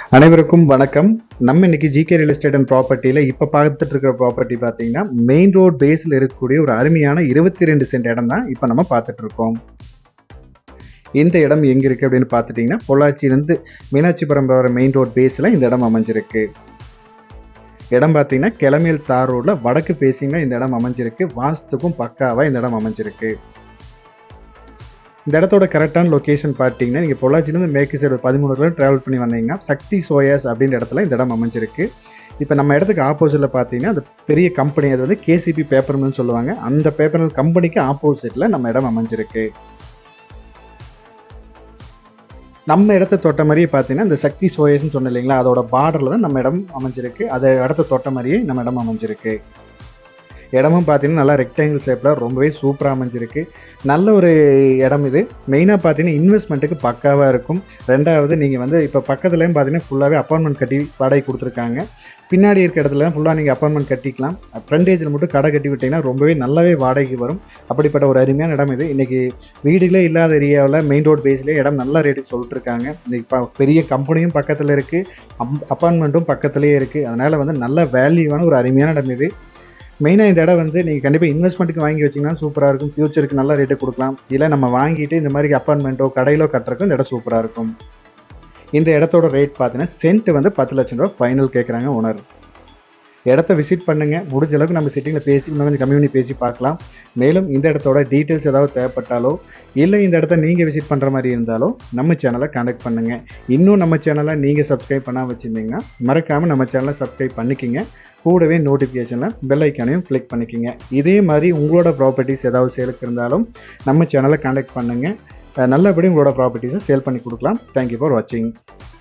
அனைவருக்கும் வணக்கம் நம்ம இன்னைக்கு ஜிகே ரியல் எஸ்டேட் அண்ட் ப்ராப்பர்ட்டியில் இப்போ பார்த்துட்டு இருக்கிற ப்ராப்பர்ட்டி பார்த்தீங்கன்னா மெயின் ரோட் பேஸில் இருக்கக்கூடிய ஒரு அருமையான இருபத்தி ரெண்டு சென்ட் இடம் தான் இப்போ நம்ம பார்த்துட்டு இருக்கோம் இந்த இடம் எங்கே இருக்குது அப்படின்னு பார்த்துட்டிங்கன்னா பொள்ளாச்சியிலேருந்து மீனாட்சிபுரம் போகிற மெயின் ரோட் பேஸில் இந்த இடம் அமைஞ்சிருக்கு இடம் பார்த்தீங்கன்னா கிளமையில் தார் ரோடில் வடக்கு பேசிங்க இந்த இடம் அமைஞ்சிருக்கு வாஸ்துக்கும் பக்காவாக இந்த இடம் அமைஞ்சிருக்கு இந்த இடத்தோட கரெக்டான லொக்கேஷன் பார்த்தீங்கன்னா நீங்கள் பொள்ளாச்சிலேருந்து மேற்கு சைடு பதிமூணு கிலோமீட்டர் ட்ராவல் பண்ணி வந்தீங்கன்னா சக்தி சோயாஸ் அப்படின்ற இடத்துல இந்த இடம் அமைஞ்சிருக்கு இப்போ நம்ம இடத்துக்கு ஆப்போசிட்டில் பார்த்தீங்கன்னா அந்த பெரிய கம்பெனி அது வந்து கேசிபி பேப்பர் மில்னு சொல்லுவாங்க அந்த பேப்பர் மில் கம்பெனிக்கு ஆப்போசிட்டில் நம்ம இடம் அமைஞ்சிருக்கு நம்ம இடத்த தொட்ட மாதிரியே பார்த்தீங்கன்னா இந்த சக்தி சோயஸ்ன்னு சொன்னேன் இல்லைங்களா அதோட பார்டரில் தான் நம்ம இடம் அமைஞ்சிருக்கு அதை இடத்த தொட்ட மாதிரியே நம்ம இடம் அமைஞ்சிருக்கு இடமும் பார்த்தீங்கன்னா நல்லா ரெக்டாங்கிள் ஷேப்பில் ரொம்பவே சூப்பராக அமைஞ்சிருக்கு நல்ல ஒரு இடம் இது மெயினாக பார்த்தீங்கன்னா இன்வெஸ்ட்மெண்ட்டுக்கு பக்காவாக இருக்கும் ரெண்டாவது நீங்கள் வந்து இப்போ பக்கத்துலேயும் பார்த்தீங்கன்னா ஃபுல்லாகவே அப்பார்ட்மெண்ட் கட்டி வாடகை கொடுத்துருக்காங்க பின்னாடி இருக்க இடத்துல ஃபுல்லாக நீங்கள் அப்பார்ட்மெண்ட் கட்டிக்கலாம் ஃப்ரண்டேஜில் மட்டும் கடை கட்டி விட்டிங்கன்னா ரொம்பவே நல்லாவே வாடகைக்கு வரும் அப்படிப்பட்ட ஒரு அருமையான இடம் இது இன்றைக்கி வீடுகளே இல்லாத ஏரியாவில் மெயின் ரோட் பேஸ்லேயே இடம் நல்ல ரேட்டுக்கு சொல்லிட்டு இருக்காங்க இப்போ பெரிய கம்பெனியும் பக்கத்தில் இருக்குது அப் அப்பார்ட்மெண்ட்டும் பக்கத்துலேயே இருக்குது அதனால் வந்து நல்ல வேல்யூவான ஒரு அருமையான இடம் இது மெயினாக இந்த இடம் வந்து நீங்கள் கண்டிப்பாக இன்வெஸ்ட்மெண்ட்டுக்கு வாங்கி வச்சிங்கன்னா சூப்பராக இருக்கும் ஃபியூச்சருக்கு நல்ல ரேட்டு கொடுக்கலாம் இல்லை நம்ம வாங்கிட்டு இந்த மாதிரி அப்பார்ட்மெண்ட்டோ கடையிலோ கட்டுறதுக்கும் இந்த இடம் சூப்பராக இருக்கும் இந்த இடத்தோட ரேட் பார்த்தீங்கன்னா சென்ட் வந்து பத்து லட்சம் ரூபா ஃபைனல் கேட்குறாங்க ஓனர் இடத்த விசிட் பண்ணுங்கள் முடிஞ்ச அளவுக்கு நம்ம சிட்டிங்கில் பேசி இன்னும் கொஞ்சம் கம்யூனி பேசி பார்க்கலாம் மேலும் இந்த இடத்தோட டீட்டெயில்ஸ் ஏதாவது தேவைப்பட்டாலோ இல்லை இந்த இடத்த நீங்கள் விசிட் பண்ணுற மாதிரி இருந்தாலோ நம்ம சேனலை கான்டாக்ட் பண்ணுங்கள் இன்னும் நம்ம சேனலை நீங்கள் சப்ஸ்கிரைப் பண்ணால் வச்சுருந்தீங்கன்னா மறக்காமல் நம்ம சேனலை சப்ஸ்கிரைப் பண்ணிக்கிங்க கூடவே நோட்டிஃபிகேஷனில் பெல் ஐக்கானையும் கிளிக் பண்ணிக்கோங்க இதே மாதிரி உங்களோட ப்ராப்பர்ட்டிஸ் ஏதாவது சேலுக்கு இருந்தாலும் நம்ம சேனலை கான்டாக்ட் பண்ணுங்கள் நல்லபடி உங்களோட ப்ராப்பர்ட்டிஸை சேல் பண்ணி கொடுக்கலாம் தேங்க்யூ ஃபார் வாட்சிங்